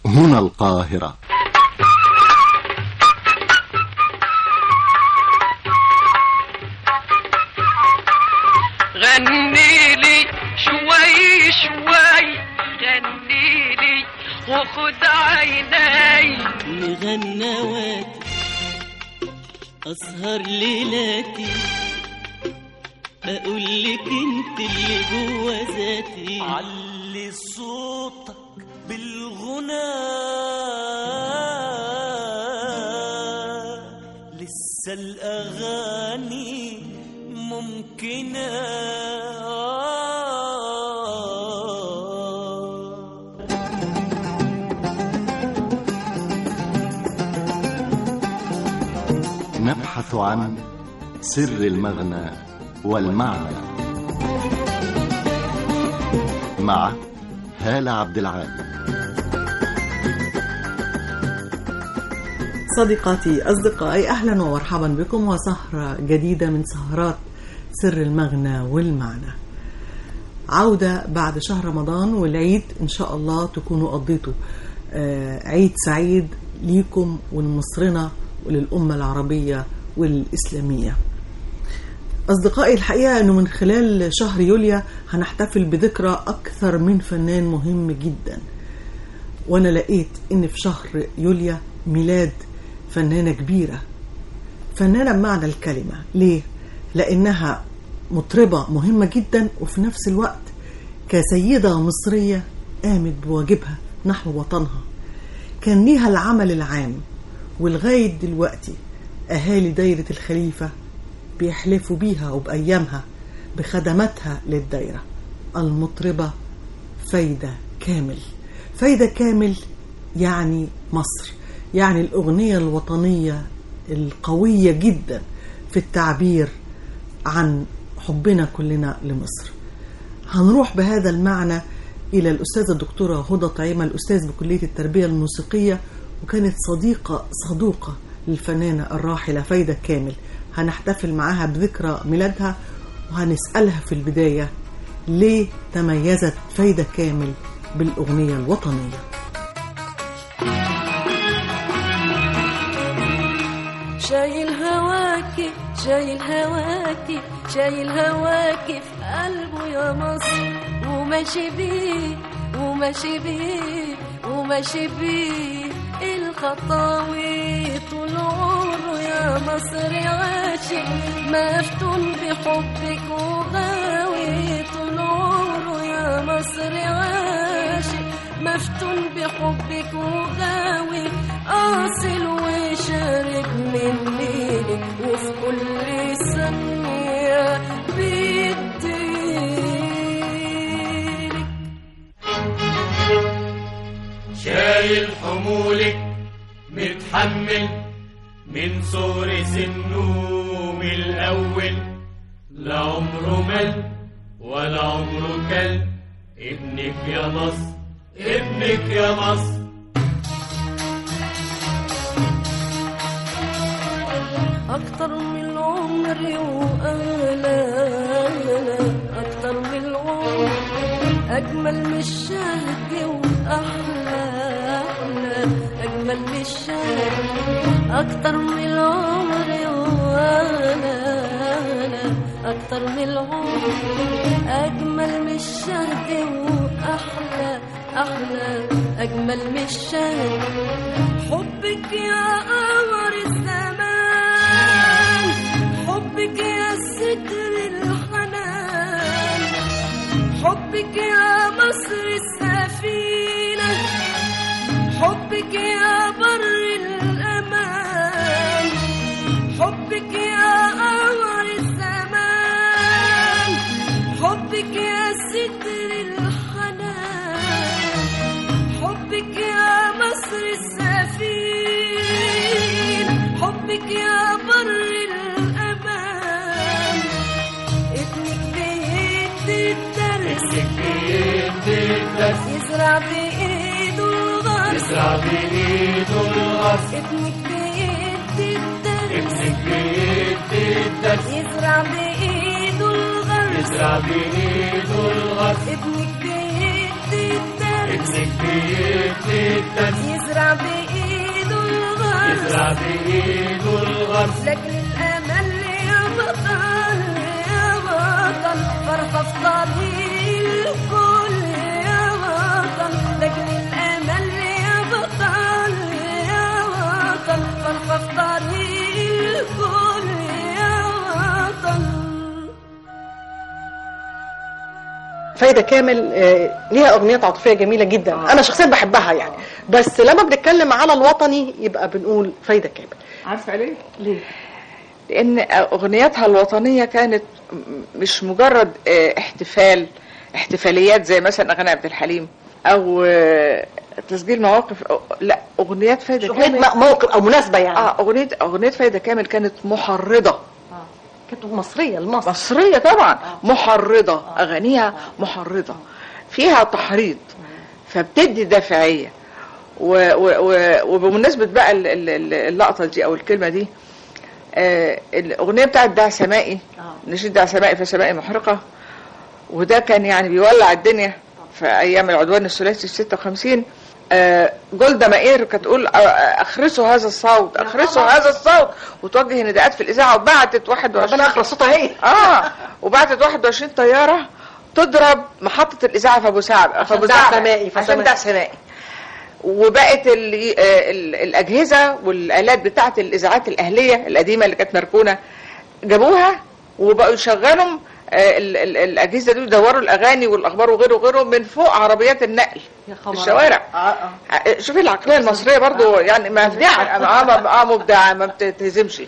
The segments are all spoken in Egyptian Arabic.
هنا القاهرة غني لي شوي شوي غني لي وخد عيني مغنواتي أسهر ليلاتي أقول لك أنت اللي جوا ذاتي علي صوتك بالغنى لسه الأغاني ممكنة نبحث عن سر المغنى والمعنى مع هالة عبد العال صديقاتي أصدقائي أهلا ومرحبا بكم وسهرة جديدة من سهرات سر المغنى والمعنى عودة بعد شهر رمضان والعيد إن شاء الله تكونوا قضيتوا آه، عيد سعيد ليكم ولمصرنا وللأمة العربية والإسلامية أصدقائي الحقيقة أنه من خلال شهر يوليو هنحتفل بذكرى أكثر من فنان مهم جدا وأنا لقيت أن في شهر يوليو ميلاد فنانة كبيرة فنانة بمعنى الكلمة ليه؟ لأنها مطربة مهمة جدا وفي نفس الوقت كسيدة مصرية قامت بواجبها نحو وطنها كان ليها العمل العام ولغاية دلوقتي أهالي دايرة الخليفة بيحلفوا بيها وبأيامها بخدماتها للدايرة المطربة فايدة كامل فايدة كامل يعني مصر يعني الأغنية الوطنية القوية جدا في التعبير عن حبنا كلنا لمصر هنروح بهذا المعنى إلى الأستاذة الدكتورة هدى طعيمة الأستاذ بكلية التربية الموسيقية وكانت صديقة صدوقة للفنانة الراحلة فايدة كامل هنحتفل معاها بذكرى ميلادها وهنسألها في البداية ليه تميزت فايدة كامل بالأغنية الوطنية شايل هواكي شايل هواكي شايل هواكي في قلبه يا مصر وماشي بيه وماشي بيه وماشي بيه الخطاوي طول عمره يا مصر عاشق مفتون بحبك وغاوي طول عمره يا مصر عاشق مفتون بحبك وغاوي أصل وشارب من نيلك وفي كل ثانية بيديلك شايل حمولك متحمل من صغر سنه من الأول لا عمره مل ولا عمره كل ابنك يا مصر ابنك يا مصر أكتر من العمر وأغلى أكتر من العمر أجمل من الشهد وأحلى أحلى أجمل من الشهد أكتر من العمر وأغلى أكتر من العمر أجمل من الشهد وأحلى أحلى أجمل من الشهد حبك يا قمر الزمان حبك يا ستر الحنان حبك يا مصر السفينة حبك يا بر الأمان حبك يا قمر الزمان حبك يا ستر الحنان حبك يا مصر السفينة حبك يا بر الأمان ابنك بيدي الدرس يزرع بإيده الغرس يزرع بإيده الغرس ابنك بيدي الدرس ابنك بيدي الدرس يزرع بإيده الغرس يزرع بإيده الغرس ابنك بيدي الدرس ابنك بيدي الدرس يزرع بإيده الغرس يزرع بإيده الغرس لأجل الأمل يا بطل يا بطل فرحة في طريق الكل يا بطل لأجل الأمل يا بطل يا بطل فرحة في طريق الكل يا بطل فايدة كامل آه، ليها أغنية عاطفية جميلة جدا أنا شخصيا بحبها يعني بس لما بنتكلم على الوطني يبقى بنقول فايدة كامل عارفه ليه؟ ليه؟ لان اغنياتها الوطنيه كانت م- مش مجرد آه، احتفال احتفاليات زي مثلا اغاني عبد الحليم او آه، تسجيل مواقف أو- لا اغنيات فايده أغنية كامل م- موقف أو مناسبة يعني اه اغنيه اغنيه فايده كامل كانت محرضه كانت مصرية لمصر مصريه طبعا محرضه اغانيها محرضه فيها تحريض فبتدي دافعيه و و و وبمناسبه بقى ال- ال- ال- اللقطه دي او الكلمه دي آه الاغنيه بتاعت دع سمائي نشيد دع سمائي فسمائي محرقه وده كان يعني بيولع الدنيا في ايام العدوان الثلاثي 56 آه، جولدا مائير كانت تقول آه، آه، اخرسوا هذا الصوت اخرسوا هذا الصوت وتوجه نداءات في الاذاعه وبعتت 21 ربنا يخلص صوتها هي اه وبعتت 21 طياره تضرب محطه الاذاعه في ابو سعد في ابو دع سعد سمائي، عشان فسمائي. دع سمائي وبقت ال ال الاجهزه والالات بتاعه الاذاعات الاهليه القديمه اللي كانت مركونه جابوها وبقوا يشغلوا آه، ال- ال- الاجهزه دي يدوروا الاغاني والاخبار وغيره وغيره من فوق عربيات النقل في الشوارع آه، شوفي العقليه المصريه برضو يعني ما مبدعه اه مبدعه ما بتتهزمش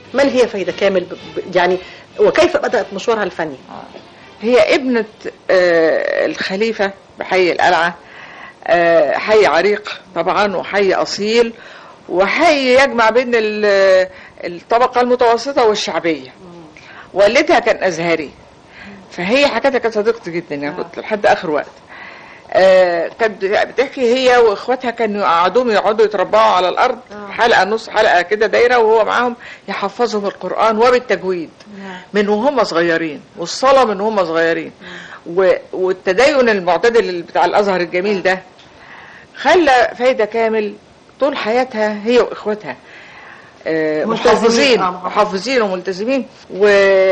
من هي فايدة كامل ب- ب- يعني وكيف بدأت مشوارها الفني هي ابنة آه، الخليفة بحي القلعة آه، حي عريق طبعا وحي أصيل وحي يجمع بين ال- الطبقة المتوسطة والشعبية والدها كان أزهري فهي حكتها كانت صديقتي جدا يعني كنت لحد آخر وقت آه، كانت بتحكي هي واخواتها كانوا يقعدوهم يقعدوا يتربعوا على الارض حلقه نص حلقه كده دايره وهو معاهم يحفظهم القران وبالتجويد من وهم صغيرين والصلاه من وهم صغيرين و- والتدين المعتدل اللي بتاع الازهر الجميل ده خلى فايده كامل طول حياتها هي واخواتها آه، ملتزمين. محافظين آه، محافظين وملتزمين و...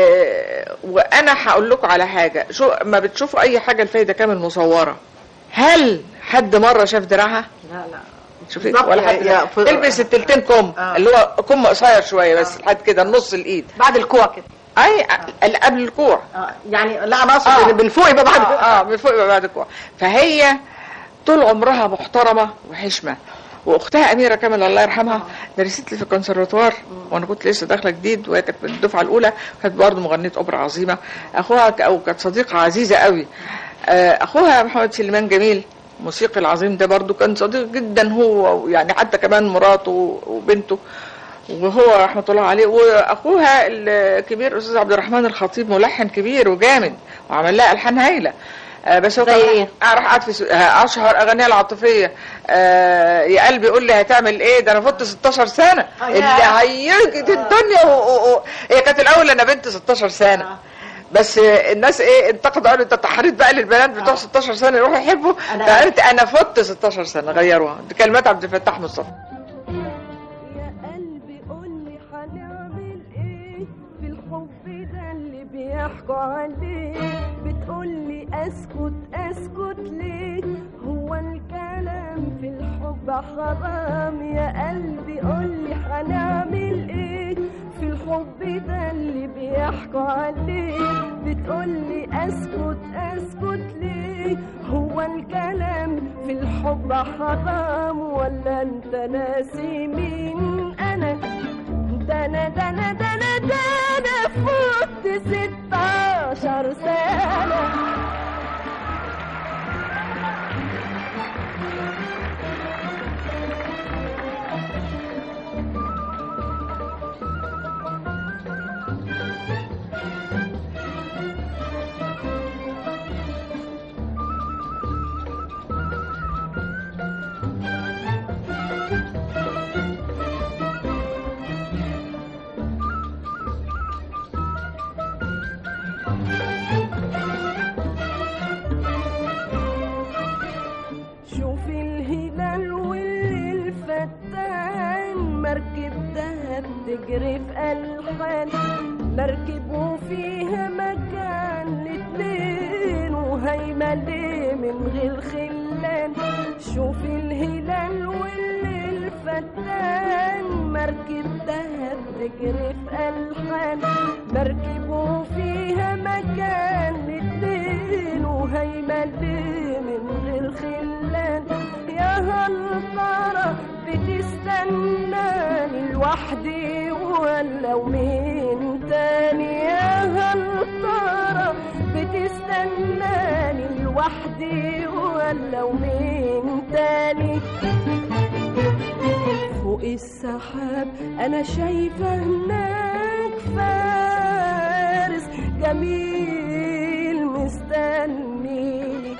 وانا هقول لكم على حاجه شو ما بتشوفوا اي حاجه الفايده كامل مصوره هل حد مره شاف دراعها لا لا شوفي بالظبط ولا حد يا- يا- في- تلبس التلتين كم آه. اللي هو كم قصير شويه بس لحد كده نص الايد بعد الكوع كده اي اللي قبل الكوع آه، يعني لا انا اقصد آه. إن من فوق يبقى بعد اه, آه من فوق يبقى بعد الكوع فهي طول عمرها محترمه وحشمه واختها اميره كامل الله يرحمها درست لي في الكونسرفاتوار وانا كنت لسه داخله جديد وهي كانت من الدفعه الاولى كانت برضه مغنيه اوبرا عظيمه اخوها ك- او كانت صديقه عزيزه قوي آه، اخوها محمد سليمان جميل الموسيقي العظيم ده برضه كان صديق جدا هو يعني حتى كمان مراته وبنته وهو رحمه الله عليه واخوها الكبير استاذ عبد الرحمن الخطيب ملحن كبير وجامد وعمل لها الحان هايله آه، بس هو زي كان إيه؟ آه، راح قعد في سو- آه، اشهر اغانيها العاطفيه آه، يا قلبي قول لي هتعمل ايه ده انا فت 16 سنه آه، اللي يا. هيجد الدنيا و... و... و... هي كانت الاول انا بنت 16 سنه بس آه، الناس ايه انتقدوا قالوا انت تحريض بقى للبنات بتوع 16 سنه يروحوا يحبوا أنا- فقالت انا فت 16 سنه غيروها دي كلمات عبد الفتاح مصطفى يا قلبي قولي هنعمل ايه في الحب ده اللي بيحكوا عليه بتقولي اسكت اسكت ليه هو الكلام في الحب حرام يا قلبي قولي هنعمل ايه في الحب ده اللي بيحكوا عليه بتقولي اسكت اسكت ليه هو الكلام في الحب حرام ولا انت ناسي مين انا ده انا ده انا ده انا ده انا فوت ستاشر سنه شوف الهلال والليل فتان مركب دهب تجري في ألحان مركب وفيها مكان الاتنين وهيمة ليه من غير خلان شوف الهلال والليل فتان مركب دهب تجري في ألحان مركب وفيها مكان الاتنين وهيمة ليه من غير خلان يا هل ترى بتستناني لوحدي ولا ومين تاني يا هل ترى بتستناني لوحدي ولا ومين تاني فوق السحاب انا شايفه هناك فارس جميل مستنيني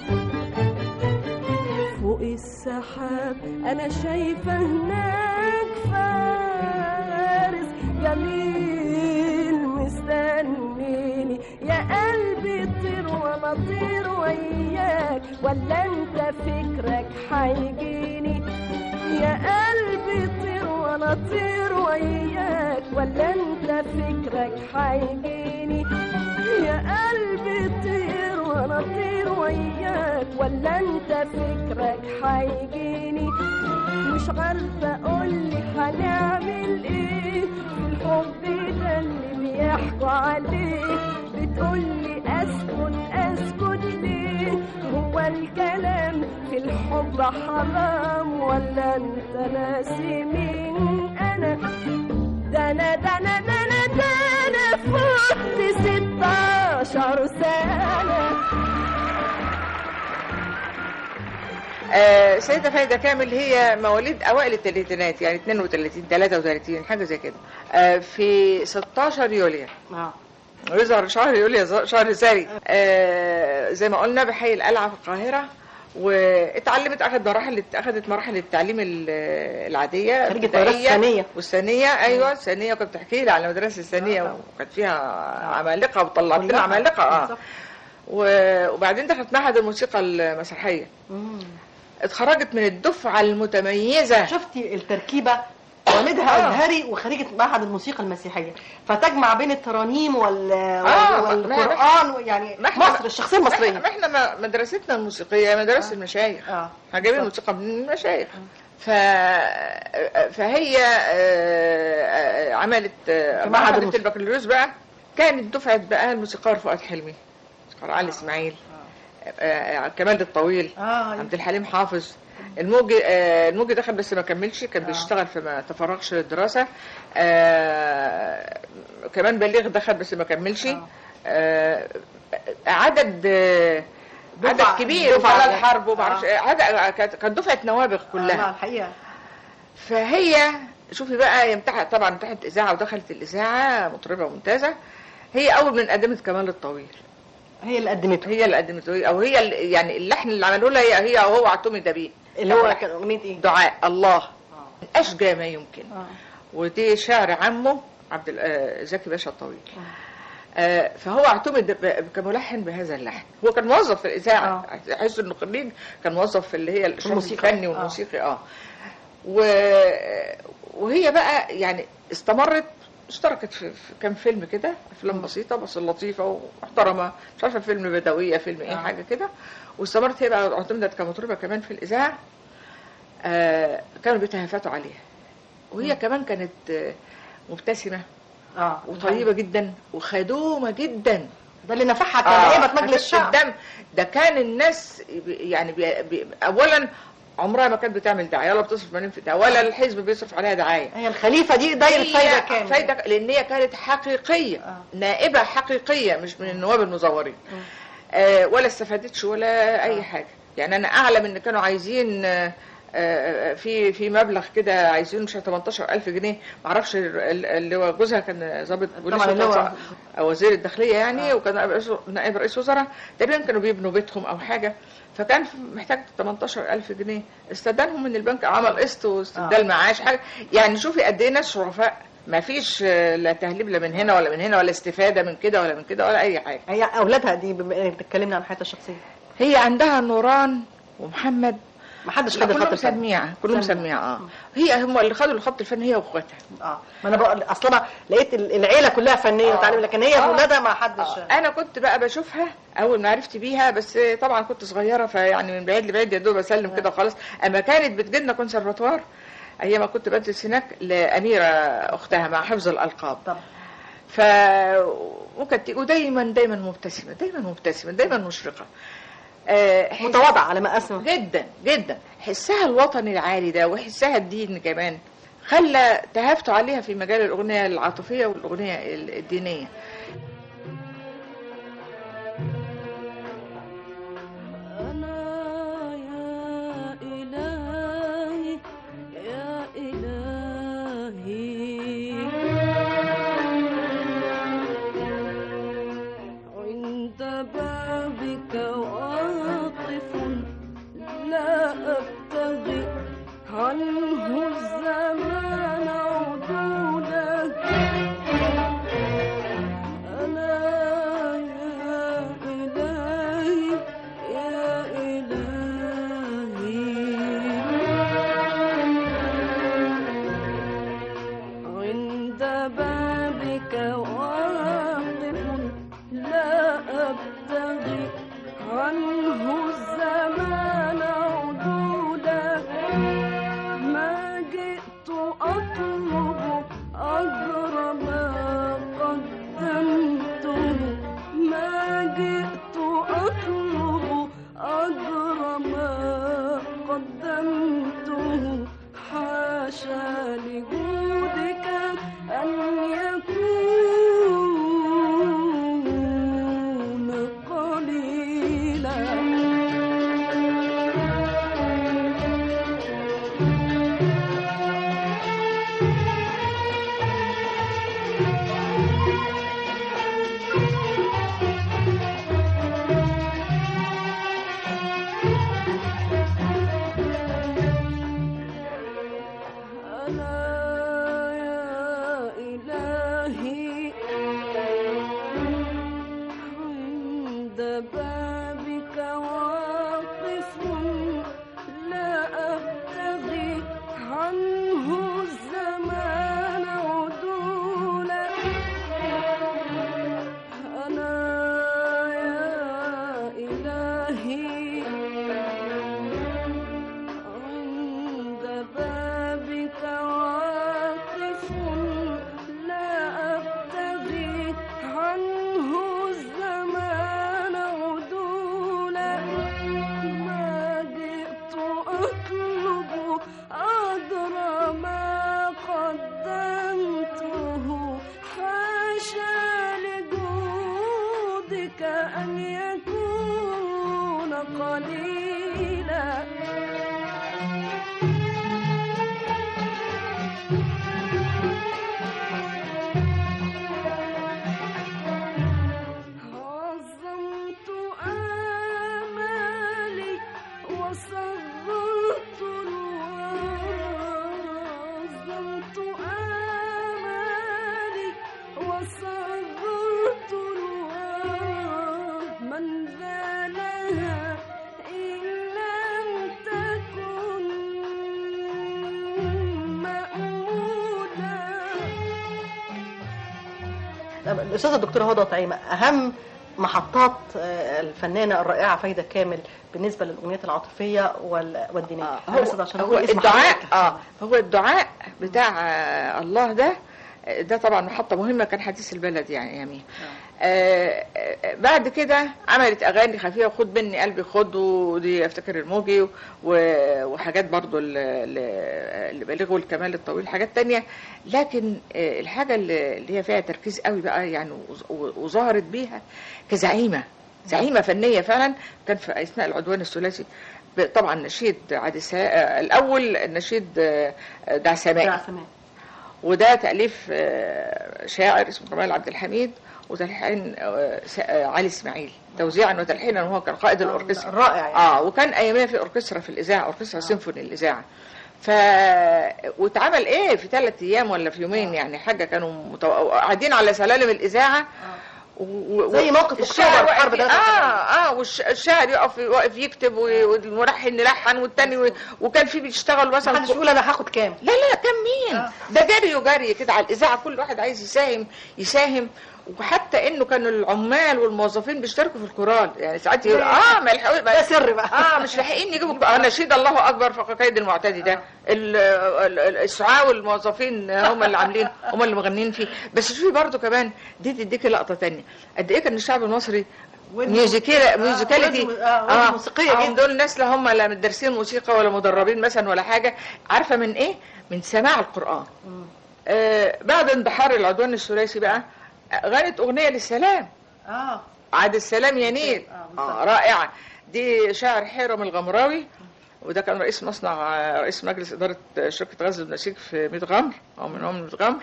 فوق السحاب انا شايفه هناك فارس جميل مستنيني يا قلبي طير وانا اطير وياك ولا انت فكرك حيجيني يا قلبي طير وانا اطير وياك ولا انت فكرك حيجيني يا قلبي طير وانا اطير وياك ولا انت فكرك حيجيني مش عارفه اقولي هنعمل ايه في الحب ده اللي بيحكوا عليه بتقولي اسكت اسكت ليه هو الكلام في الحب حرام ولا انت ناسي مين انا ده انا ده انا ده انا دقت ستاشر سنة آه، سيدة فايدة كامل هي مواليد أوائل الثلاثينات يعني 32 33 حاجة زي كده آه، في 16 يوليو اه ويظهر شهر يوليو ز- شهر ساري آه، زي ما قلنا بحي القلعة في القاهرة واتعلمت اخذت مراحل اخذت مراحل التعليم ال- العاديه خريجة الابتدائية مدرسة ثانية. والثانيه ايوه الثانيه كنت بتحكي لي على المدرسه الثانيه وكانت فيها عمالقه وطلعت لنا كلها. عمالقه اه بالظبط. و- وبعدين دخلت معهد الموسيقى المسرحيه اتخرجت من الدفعه المتميزه شفتي التركيبة والدها آه. أزهري وخريجة معهد الموسيقى المسيحية فتجمع بين الترانيم وال... آه، وال- ما- والقرآن يعني ما إحنا- مصر الشخصية ما المصرية احنا, ما احنا ما- مدرستنا الموسيقيه مدرسه المشايخ اه احنا جايبين الموسيقى من المشايخ ف... فهي آه، آه، عملت آه، في معهد عملت الموسيقى. البكالوريوس بقى كانت دفعه بقى الموسيقار فؤاد حلمي موسيقار علي اسماعيل آه، آه، كمال الطويل اه عبد الحليم حافظ الموجي آه، الموجي دخل بس ما كملش كان بيشتغل فما تفرغش للدراسه آه، كمان بليغ دخل بس ما كملش آه، عدد آه، عدد دفعة- كبير دفعة وفعل يعني. الحرب وما اعرفش آه. عدد كانت كانت دفعه نوابغ لا كلها الحقيقة فهي شوفي بقى يمتحن طبعا امتحنت اذاعه ودخلت الاذاعه مطربه ممتازه هي اول من قدمت كمال الطويل هي اللي قدمته هي اللي قدمته او هي اللي يعني اللحن اللي عملوه لها هي هي هو اعتمد به اللي هو كان أغنية إيه؟ دعاء الله من اشجى ما يمكن آه. ودي شعر عمه عبد ال- آه، زكي باشا الطويل آه، فهو اعتمد ب- كملحن بهذا اللحن هو كان موظف في الاذاعه احس انه خريج كان موظف في اللي هي الشغل الموسيقى. الفني آه. والموسيقي اه و... وهي بقى يعني استمرت اشتركت في, في كام فيلم كده افلام بسيطه بس لطيفه ومحترمه مش عارفه فيلم بدويه فيلم ايه آه. حاجه كده واستمرت هي بقى اعتمدت كمطربه كمان في الاذاعه آه كانوا بيتهافتوا عليها وهي كمان كانت آه، مبتسمه اه وطيبه جدا وخدومه جدا ده اللي نفعها آه، كنائبة مجلس خفيفة الشعب الدم ده كان الناس بي- يعني بي بي اولا عمرها ما كانت بتعمل دعايه ولا بتصرف مليون في دعايه ولا الحزب بيصرف عليها دعايه هي الخليفة دي دايرة هي فايدة كامل فايدة لان هي كانت حقيقيه آه. نائبه حقيقيه مش من النواب المزورين آه ولا استفادتش ولا اي حاجه يعني انا اعلم ان كانوا عايزين آه، آه، في في مبلغ كده عايزين مش 18000 جنيه ما اعرفش ال- اللي هو جوزها كان ضابط بوليس طبعاً اللي هو- وكان أو وزير الداخليه يعني وكان نائب رئيس- نائب رئيس وزراء تقريبا كانوا بيبنوا بيتهم او حاجه فكان محتاج 18000 جنيه استدانهم من البنك عمل قسط واستبدال معاش حاجه يعني شوفي قد ايه ناس شرفاء ما فيش آه، لا تهليب لا من هنا ولا من هنا ولا استفاده من كده ولا من كده ولا اي حاجه هي اولادها دي بما انك بتتكلمنا عن حياتها الشخصيه هي عندها نوران ومحمد ما حدش لا، خد كلهم الخط الفني سميعه كلهم سميعة. سميعه اه هي هم اللي خدوا الخط الفني هي واخواتها اه ما انا بقول اصلا أنا لقيت ال- العيله كلها فنيه آه. وتعليم لكن هي آه. اولادها ما حدش آه. انا كنت بقى بشوفها اول ما عرفت بيها بس طبعا كنت صغيره فيعني من بعيد لبعيد يا دوب اسلم كده وخلاص اما كانت بتجيلنا كونسرفاتوار ايام ما كنت بدرس هناك لاميره اختها مع حفظ الالقاب طبعا ف وكانت ودايما دايما مبتسمه دايما مبتسمه دايما مشرقه آه، حس- متواضعه على ما اسمع جدا جدا حسها الوطني العالي ده وحسها الديني كمان خلى تهافته عليها في مجال الاغنيه العاطفيه والاغنيه الدينيه أنا يا إلهي يا إلهي عند بابك واقف لا أبتغي عنه الزمان عدولا أنا يا إلهي يا إلهي عند بابك واقف لا أبتغي عنه الزمان عدولا ما جئت أطلب أجر ما قدمته ما جئت أطلب أجر ما قدمته حاشا لجودك أن يكون تصغرت الورى من ذا لها إن لم تكن مأمودا طب الاستاذه الدكتوره هدى طعيمه اهم محطات آه، الفنانه الرائعه فايده كامل بالنسبه للاغنيات العاطفيه وال- والدينيه آه، أنا هو, بس عشان هو أقول اسم الدعاء حضرتك. اه هو الدعاء بتاع آه، الله ده آه، ده طبعا محطة مهمة كان حديث البلد يعني يمين آه آه، بعد كده عملت اغاني خفيفه خد مني قلبي خد ودي افتكر الموجي و- وحاجات برضو ال- ال- اللي بلغوا الكمال الطويل حاجات تانية لكن آه، الحاجه اللي اللي هي فيها تركيز قوي بقى يعني وز- وظهرت بيها كزعيمه زعيمه فنيه فعلا كان في اثناء العدوان الثلاثي ب- طبعا نشيد عادل سا... آه، الاول النشيد آه، دع سمائي دع سمائي. وده تأليف آه، شاعر اسمه كمال عبد الحميد وتلحين آه، س- آه، علي اسماعيل توزيعا وتلحينا وهو كان قائد الاوركسترا رائع يعني. اه وكان ايامها في اوركسترا في الاذاعه اوركسترا سيمفوني الاذاعه ف واتعمل ايه في ثلاث ايام ولا في يومين يعني حاجه كانوا متو... قاعدين على سلالم الاذاعه و... و... زي موقف الشاعر أكتوبر واقف حرب ي- ثلاثة اه اه والشاعر يقف واقف يكتب و- والملحن يلحن والتاني و... وكان في بيشتغل مثلا محدش يقول انا هاخد كام لا لا كان مين ده جري وجري كده على الاذاعه كل واحد عايز يساهم يساهم وحتى انه كانوا العمال والموظفين بيشتركوا في الكورال يعني ساعات يقول اه ما يلحقوا ده سر بقى. اه مش لاحقين يجيبوا اه نشيد الله اكبر فوق كيد المعتدي ده ال- ال- ال- السعاة والموظفين هم اللي عاملين هم اللي مغنيين فيه بس شوفي برضو كمان دي تديكي لقطه تانية قد ايه كان الشعب المصري ميوزيكيلا ميوزيكاليتي ودن- آه، ودن موسيقية آه، جدا. دول ناس لا هم لا مدرسين موسيقى ولا مدربين مثلا ولا حاجه عارفه من ايه من سماع القران آه بعد اندحار العدوان الثلاثي بقى آه، غنت اغنيه للسلام اه عاد السلام يا نيل آه رائعه دي شاعر حيرم الغمراوي وده كان رئيس مصنع آه، رئيس مجلس اداره آه، شركه غزل النسيج في ميت غمر او من هم ميت غمر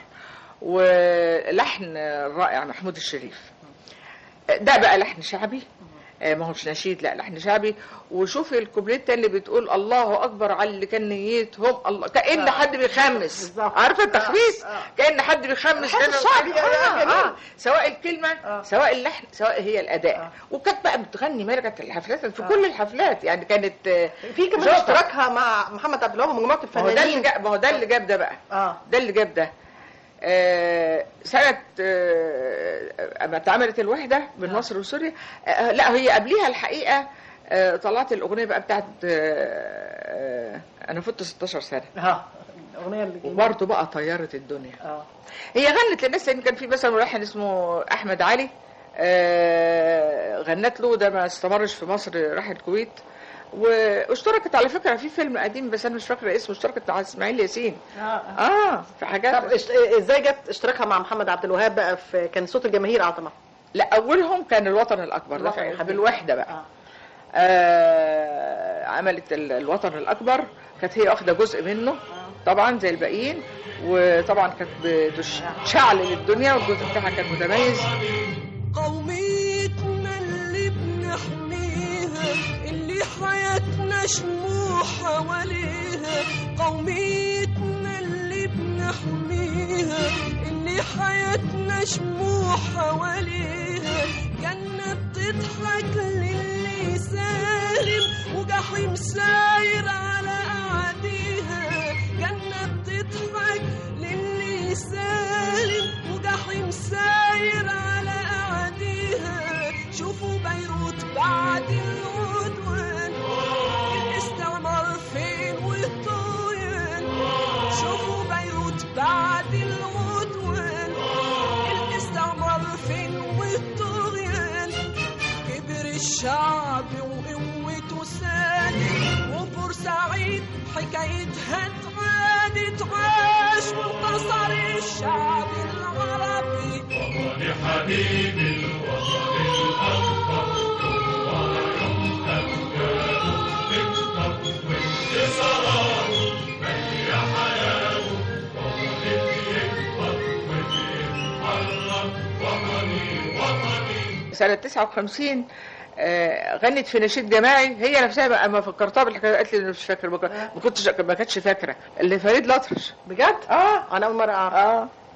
ولحن الرائع محمود الشريف ده بقى لحن شعبي آه، ما هوش نشيد لا لحن شعبي وشوفي الكوبليه التاني بتقول الله اكبر على اللي كان نيتهم الله كان حد بيخمس بالظبط. عارفه التخميس آه، آه. كان حد بيخمس الحس كده الشعبي، آه آه، جميل. آه. سواء الكلمه سواء اللحن سواء هي الاداء وكانت بقى بتغني ملكه الحفلات في كل الحفلات يعني كانت آه، في كمان جوكر. اشتراكها مع محمد عبد الوهاب ومجموعه ما هو ده اللي الفنانين جاب ما هو ده اللي جاب ده بقى اه ده اللي جاب ده آه، سنة آه، أما اتعملت الوحدة بين مصر وسوريا آه، لا هي قبليها الحقيقة آه، طلعت الأغنية بقى بتاعت آه، آه، أنا فت 16 سنة اه الاغنيه اللي جميلة. وبرضه بقى طيرت الدنيا اه هي غنت للناس لان كان في مثلا ملحن اسمه احمد علي آه، غنت له ده ما استمرش في مصر راح الكويت واشتركت على فكره في فيلم قديم بس انا مش فاكره اسمه اشتركت مع اسماعيل ياسين اه اه في حاجات طب اشت- ازاي جت اشتراكها مع محمد عبد الوهاب بقى في كان صوت الجماهير اعتقد لا اولهم كان الوطن الاكبر ده الوطن في- الحبيب. بالوحده بقى آه. آه عملت ال- الوطن الاكبر كانت هي واخده جزء منه طبعا زي الباقيين وطبعا كانت بتشعل للدنيا والجزء بتاعها كان متميز قوميتنا اللي بنحميها اللي حياتنا شموع حواليها قوميتنا اللي بنحميها اللي حياتنا شموع حواليها جنة بتضحك للي سالم وجحيم ساير على أعاديها جنة بتضحك للي سالم وجحيم ساير على أعاديها شوفوا بيروت بعد العدوان الاستعمار فين والطغيان شوفوا بيروت بعد العدوان الاستعمار فين والطغيان كبر الشعب وقوته سادت وبورسعيد حكايتها اتعادت عاش وانتصر الشعب العربي لحبيب الوطن الأكبر ويوم أمجاد تكتب وانتصارات هي حياة وطنك يكبر ويتحرك وطني وطني سنه 59 آه، غنت في نشيد جماعي هي نفسها بقى اما فكرتها بالحكايه قالت لي أنا مش فاكره ما كنت- ما كنتش ما كانتش فاكره اللي فريد الأطرش بجد اه انا اول مره اعرف اه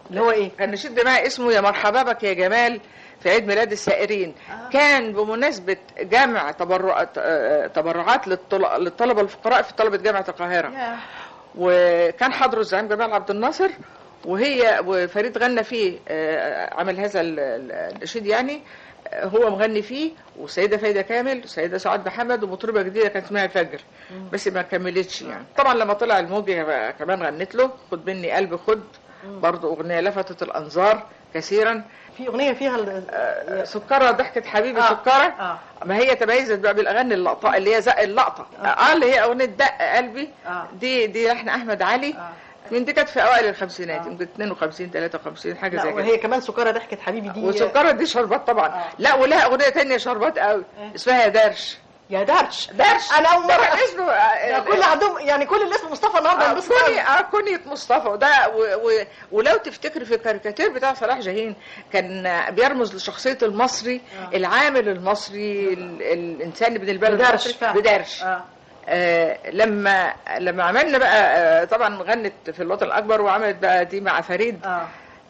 اللي هو ايه كان نشيد دماء اسمه يا مرحبا بك يا جمال في عيد ميلاد السائرين كان بمناسبة جمع تبرعات آه، تبرعات للطل- للطلبة الفقراء في طلبة جامعة القاهرة وكان حضره الزعيم جمال عبد الناصر وهي وفريد غنى فيه آه، عمل هذا ال- ال- النشيد يعني آه، هو مغني فيه والسيده فايده كامل والسيده سعاد محمد ومطربه جديده كانت اسمها الفجر بس ما كملتش يعني طبعا لما طلع الموجة كمان غنت له خد مني قلبي خد برضه اغنيه لفتت الانظار كثيرا في اغنيه فيها ال- آه، سكرة ضحكة حبيبي آه، سكرة آه. ما هي تميزت بقى بالاغاني اللقطة اللي هي زق اللقطة اه اللي هي اغنية دق قلبي آه. دي دي لحن احمد علي من دي كانت في اوائل الخمسينات يمكن 52 53 حاجة لا زي كده وهي كمان سكرة ضحكة حبيبي دي وسكرة دي شربات طبعا آه. لا ولها اغنية تانية شربات قوي اسمها يا درش يا درش درش انا اول ده مره كان اسمه ده كل عندهم يعني كل اللي اسمه مصطفى النهارده آه، هنبص كوني اه كونية مصطفى وده و و ولو تفتكر في الكاريكاتير بتاع صلاح جاهين كان بيرمز لشخصية المصري العامل المصري ال- الانسان ابن البلد بدرش المصري فعلا. بدرش آه. آه لما لما عملنا بقى آه طبعا غنت في الوطن الاكبر وعملت بقى دي مع فريد اه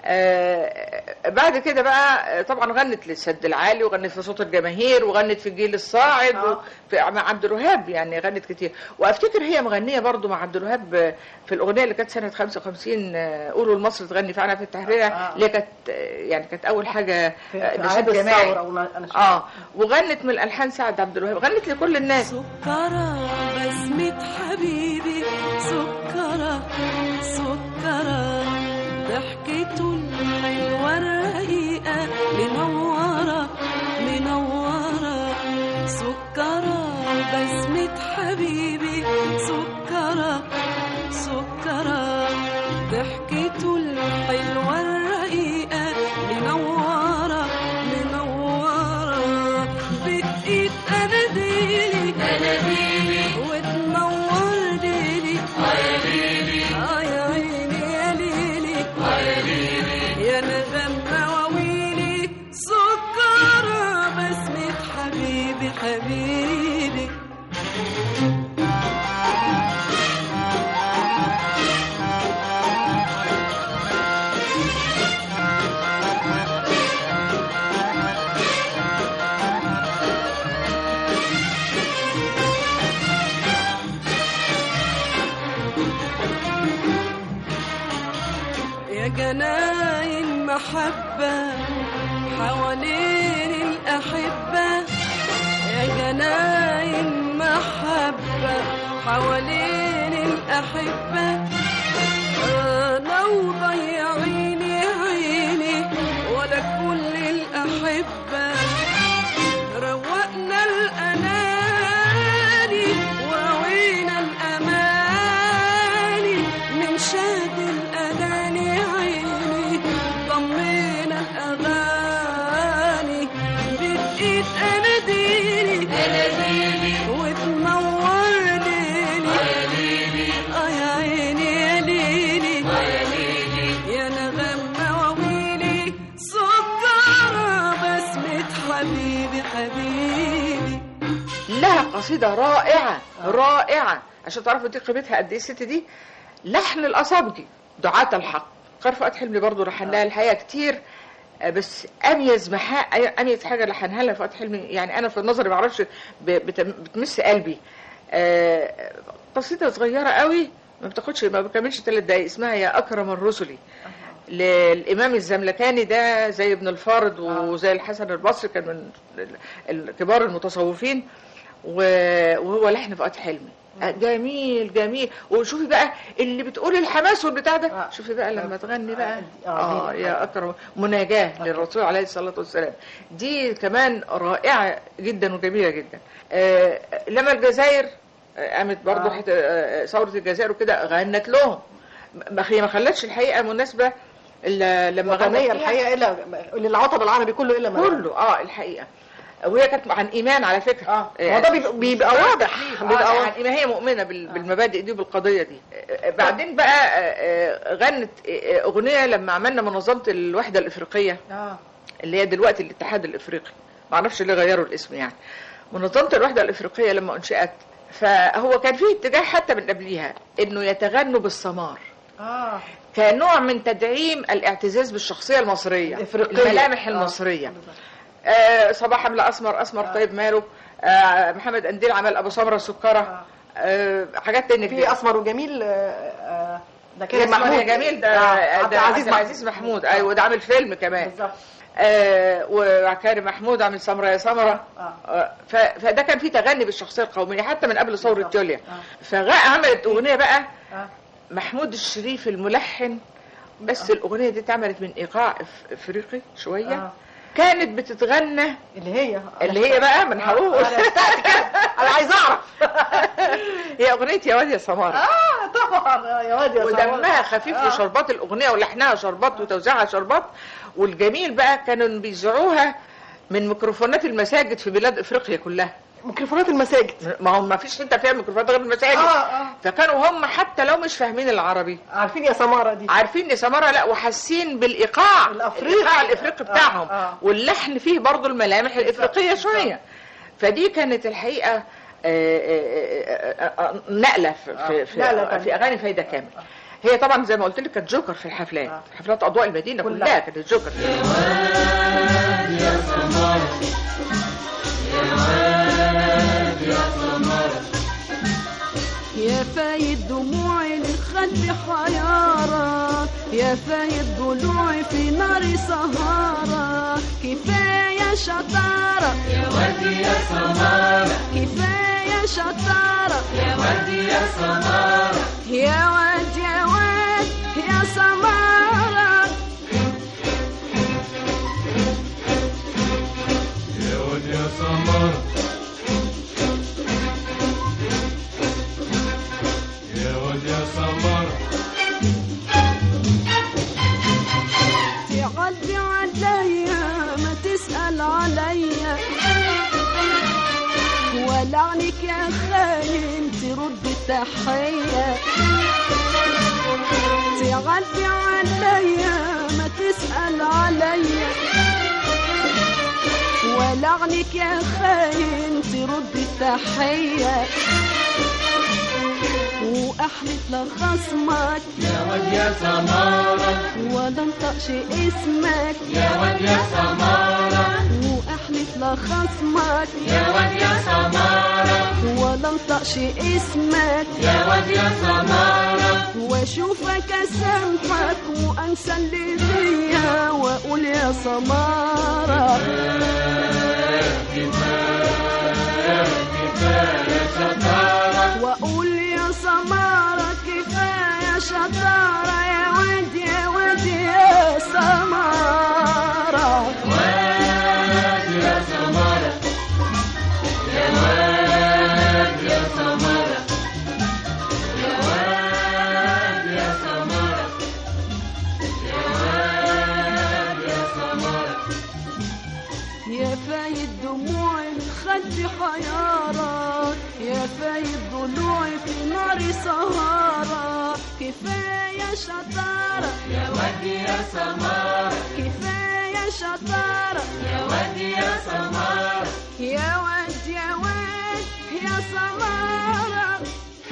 آه بعد كده بقى آه، طبعا غنت للسد العالي وغنت في صوت الجماهير وغنت في الجيل الصاعد آه. وفي مع عبد الوهاب يعني غنت كتير وافتكر هي مغنيه برضو مع عبد الوهاب آه، في الاغنيه اللي كانت سنه 55 آه، قولوا لمصر تغني فعلا في التحرير آه. اللي هي كانت آه، يعني كانت اول حاجه في آه، في نشيد عهد جماعي الثوره ولا انا شايفة. اه وغنت من الالحان سعد عبد الوهاب غنت لكل الناس سكرة بسمة حبيبي سكرة سكرة ضحكته الحلوة الرقيقة منورة منورة سكرة بسمة حبيبي سكرة سكرة ضحكته الحلوة الرقيقة منورة منورة بإيد أناديلي أناديلي وتنور ليلي يا ليلي آه يا عيني يا ليلي يا ليلي يا نغم مواويلي سكرة بسمة حبيبي حبيبي يا جناين محبة حوالين الأحبة يا جناين محبة حوالين الأحبة أنا وضيعيني عيني ولا كل الأحبة روقنا الأناني وعوينا الأماني من شاد الأغاني عيني ضمينا الأغاني بإيد أناديلي أناديلي وتنور ليلي آه يا عيني يا ليلي يا نغم مواويلي سكرة بسمة حبيبي حبيبي لها قصيدة رائعة رائعة عشان تعرفوا دي قيمتها قد ايه الست دي لحن الأصابجي دعاة الحق قار فؤاد حلمي برضه لحن لها الحقيقة كتير آه، بس أميز محا أميز حاجة لحنها لها فؤاد حلمي يعني أنا في نظري معرفش ب- بتم- بتمس قلبي آه، قصيدة صغيرة قوي ما بتاخدش ما بتكملش ثلاث دقايق اسمها يا أكرم الرسل للإمام الزملكاني ده زي ابن الفارض وزي الحسن البصري كان من ال- ال- كبار المتصوفين و- وهو لحن فؤاد حلمي آه، جميل جميل وشوفي بقى اللي بتقول الحماس والبتاع ده آه. شوفي بقى لما تغني بقى آه، اه دي- يا اكرم مناجاه للرسول عليه الصلاه والسلام دي كمان رائعه جدا وجميله جدا آه لما الجزائر آه، قامت برضه آه. حت- آه، ثوره الجزائر وكده غنت لهم ما هي ما خلتش الحقيقه مناسبه الا لما غنت وطنية فيها. الحقيقة إلا للعطب العربي كله إلا ما كله اه الحقيقه وهي كانت عن ايمان على فكره اه هو ده بيبقى- بيبقى واضح بيبقى بيبقى واضح عن هي مؤمنه بال- بالمبادئ دي وبالقضيه دي آه، بعدين بقى آه، آه، غنت آه، اغنيه لما عملنا منظمه الوحده الافريقيه اه اللي هي دلوقتي الاتحاد الافريقي ما اعرفش ليه غيروا الاسم يعني منظمه الوحده الافريقيه لما انشئت فهو كان فيه اتجاه حتى من قبليها انه يتغنوا بالسمار اه كنوع من تدعيم الاعتزاز بالشخصيه المصريه الإفريقية. الملامح آه. المصريه آه صباح حمله اسمر اسمر طيب ماله آه محمد قنديل عمل ابو سمره سكره آه حاجات تانية في كتير. اسمر وجميل آه، آه، ده يا كان اسمر محمود يا جميل ده آه، ده عبد العزيز محمود العزيز محمود ايوه ده عامل فيلم كمان بالظبط آه وكريم محمود عامل سمره يا سمره آه. آه ف- فده كان فيه تغني بالشخصيه القوميه حتى من قبل ثوره يوليا فعملت اغنيه بقى آه. محمود الشريف الملحن بس الاغنيه دي اتعملت من ايقاع إف- افريقي شويه آه. كانت بتتغنى اللي هي اللي هي بقى من هقول انا عايز اعرف هي اغنيه يا واد يا سماره اه طبعا يا واد يا سمارة. ودمها خفيف آه. وشربات الاغنيه ولحنها شربات وتوزيعها شربات والجميل بقى كانوا بيذيعوها من ميكروفونات المساجد في بلاد افريقيا كلها ميكروفونات المساجد ما هم ما فيش حته فيها ميكروفونات غير المساجد اه اه فكانوا هم حتى لو مش فاهمين العربي عارفين يا سمارة دي عارفين ان سماره لا وحاسين بالايقاع الأفريقي. الايقاع الافريقي آه، بتاعهم آه. واللحن فيه برضو الملامح الافريقيه شويه فدي كانت الحقيقه آه، آه، آه، آه، نقله في في, في, نقلة تانية. في اغاني فايده كامل هي طبعا زي ما قلت لك كانت جوكر في الحفلات حفلات اضواء المدينه كلها. كلها كانت جوكر يا فايد دموعي للخد حيارة يا فايد ضلوعي في نار سهارة كفاية شطارة يا ودي يا سمارة كفاية شطارة يا ودي يا سمارة يا واد يا واد يا سمارة يا ود يا سمرة يا ود يا سمرة تعدي عليا ما تسأل عليا ولا عليك يا خاين ترد التحية تعدي عليا ما تسأل عليا ولا عليك يا خاين ترد التحية واحلف لخصمك يا ود يا سمرة ولا انطقش اسمك يا ود يا سمرة واحلف لخصمك يا ود يا سمرة ولا انطقش اسمك يا ود يا سمرة واشوفك اسامحك وانسى اللي فيا واقول يا سمارة واقول يا سمارة كفاية شطارة يا ود يا ود يا سمارة يا فايد دموعي الخد حيارة يا فايد ضلوعي في نار سهارة كفاية شطارة يا ودي يا سمارة كفاية شطارة يا ودي يا سمارة يا ود يا ود يا سمارة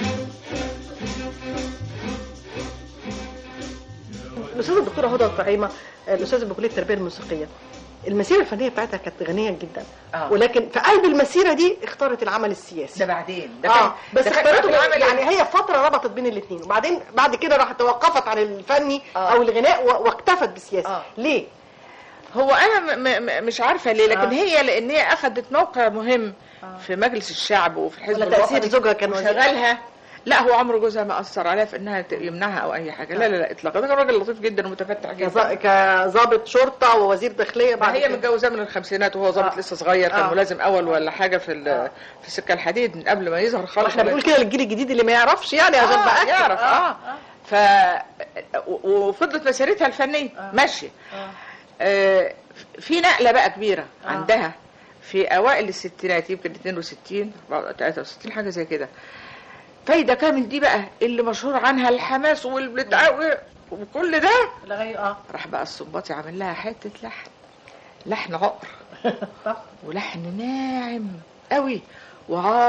الاستاذه الدكتوره هدى الطعيمه الاستاذه بكليه التربيه الموسيقيه المسيره الفنيه بتاعتها كانت غنيه جدا آه. ولكن في قلب المسيره دي اختارت العمل السياسي ده بعدين ده اه بس ده كان اختارته في العمل يعني هي فتره ربطت بين الاثنين وبعدين بعد كده راحت توقفت عن الفني آه. او الغناء و- واكتفت بالسياسه آه. ليه هو انا م- م- مش عارفه ليه لكن آه. هي لان هي اخذت موقع مهم في مجلس الشعب وفي الحزب ولا تأثير الوطني زوجها كان وزير؟ وشغلها لا هو عمر جوزها ما اثر عليها في انها ت- يمنعها او اي حاجه لا لا لا اطلاقا ده كان راجل لطيف جدا ومتفتح كظا- جدا كظابط شرطه ووزير داخليه ما بعد هي كده. متجوزاه من الخمسينات وهو ظابط آه. لسه صغير كان آه. ملازم اول ولا حاجه في ال- في سكه الحديد من قبل ما يظهر خالص احنا ولا- بنقول كده للجيل الجديد اللي ما يعرفش يعني عشان آه بقى يعرف اه, ف و- وفضلت مسيرتها الفنيه ماشيه آه. في نقله بقى كبيره آه. عندها في اوائل الستينات يمكن 62 63 حاجه زي كده فايده كامل دي بقى اللي مشهور عنها الحماس والبتاع وكل ده لغايه اه راح بقى الصنباطي عامل لها حته لحن لحن عقر ولحن ناعم قوي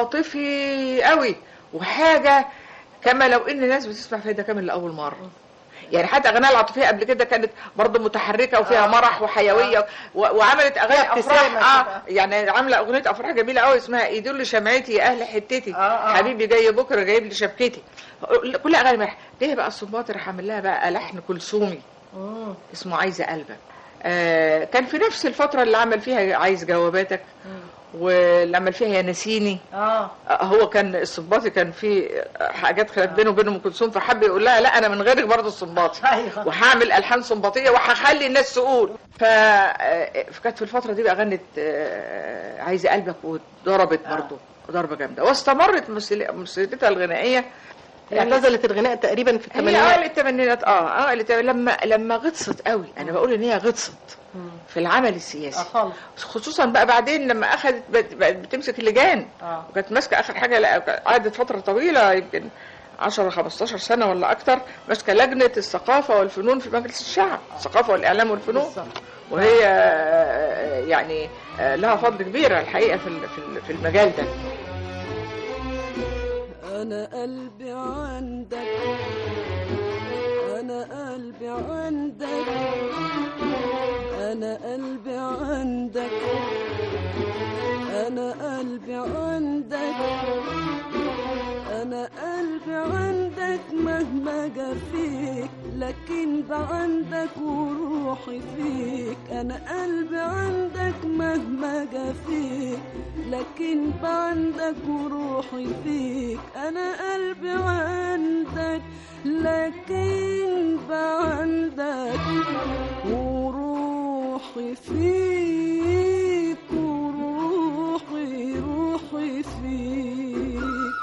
وعاطفي قوي وحاجه كما لو ان الناس بتسمع فايده كامل لاول مره يعني حتى اغانيها العاطفيه قبل كده كانت برضه متحركه وفيها مرح وحيويه و... وعملت اغاني فيها ابتسامة افراح كده. اه يعني عامله اغنيه افراح جميله قوي اسمها ايدول لي شمعتي يا اهل حتتي آه، آه. حبيبي جاي بكره جايب لي شبكتي كل اغاني مرح ليه بقى الصنباطي راح عامل لها بقى لحن كلثومي اسمه عايزه قلبك آه كان في نفس الفتره اللي عمل فيها عايز جواباتك واللي عمل فيها يا نسيني اه آه، هو كان الصنباطي كان في حاجات خلت بينه وبين ام كلثوم فحب يقول لها لا انا من غيرك برضه الصنباطي أيوة. وهعمل الحان صنباطيه وهخلي الناس تقول ف آه، فكانت في الفتره دي بقى غنت آه، عايزه قلبك وضربت برضه ضربه جامده واستمرت مسل- مسيرتها الغنائيه يعني اعتزلت الغناء تقريبا في هي الثمانينات اوائل الثمانينات اه اوائل الثمانينات لما لما غطست قوي انا بقول ان هي غطست في العمل السياسي خالص خصوصا بقى بعدين لما اخذت بقت بقت بتمسك اللجان آه. وكانت ماسكه اخر حاجه لا، قعدت فتره طويله يمكن 10 15 سنه ولا اكتر ماسكه لجنه الثقافه والفنون في مجلس الشعب الثقافه والاعلام والفنون بالظبط. وهي آه، يعني آه، لها فضل كبير الحقيقه في ال- في ال- في المجال ده أنا قلبي عندك أنا قلبي عندك أنا قلبي عندك أنا قلبي عندك أنا قلبي عندك مهما جا فيك لكن بعندك وروحي فيك أنا قلبي عندك مهما جا فيك لكن بعندك وروحي فيك أنا قلبي عندك لكن بعندك وروحي فيك وروحي روحي فيك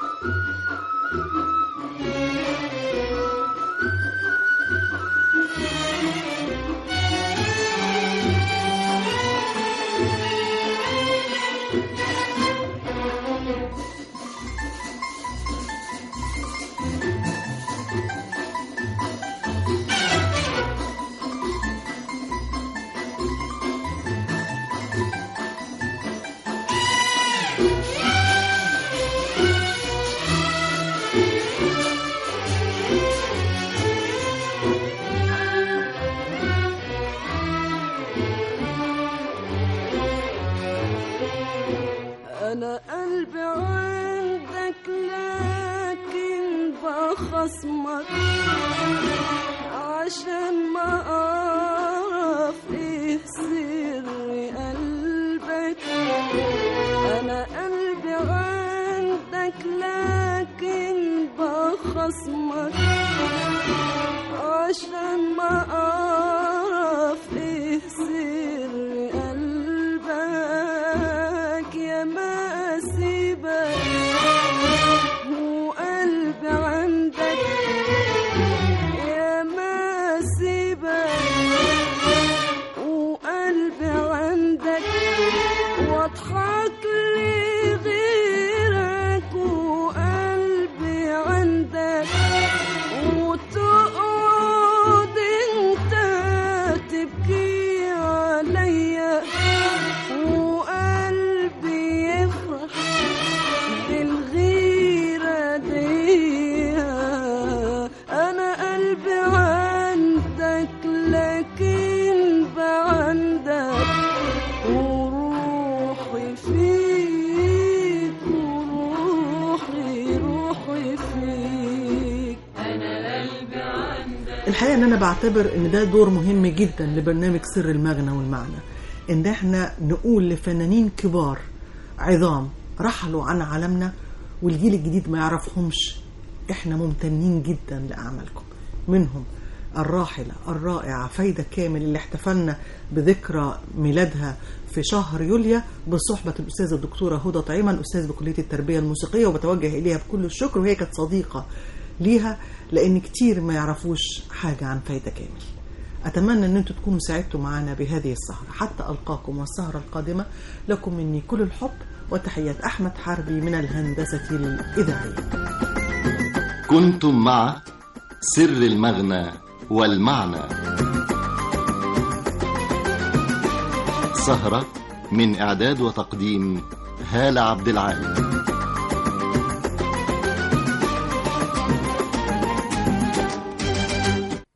أنا قلبي عندك لكن بخصمك عشان ما أعرف إيه سر قلبك أنا قلبي عندك لكن بخصمك عشان ما أعرف إيه سر قلبك يا ما أسيبك وقلبي عندك يا ما أسيبك وقلبي عندك واضحك لي غيرك وقلبي عندك وتقعد انت تبكي عليا وقلبي يفرح بالغيرة دي أنا قلبي عندك لكن بعندك وروحي فيك وروحي روحي فيك الحقيقه ان انا بعتبر ان ده دور مهم جدا لبرنامج سر المغنى والمعنى ان احنا نقول لفنانين كبار عظام رحلوا عن عالمنا والجيل الجديد ما يعرفهمش احنا ممتنين جدا لاعمالكم منهم الراحلة الرائعة فايدة كامل اللي احتفلنا بذكرى ميلادها في شهر يوليو بصحبة الأستاذة الدكتورة هدى طعيمة أستاذ بكلية التربية الموسيقية وبتوجه إليها بكل الشكر وهي كانت صديقة ليها لأن كتير ما يعرفوش حاجة عن فايدة كامل أتمنى أن أنتم تكونوا سعدتوا معنا بهذه السهرة حتى ألقاكم والسهرة القادمة لكم مني كل الحب وتحيات أحمد حربي من الهندسة الإذاعية كنتم مع سر المغنى والمعنى سهرة من إعداد وتقديم هالة عبد العال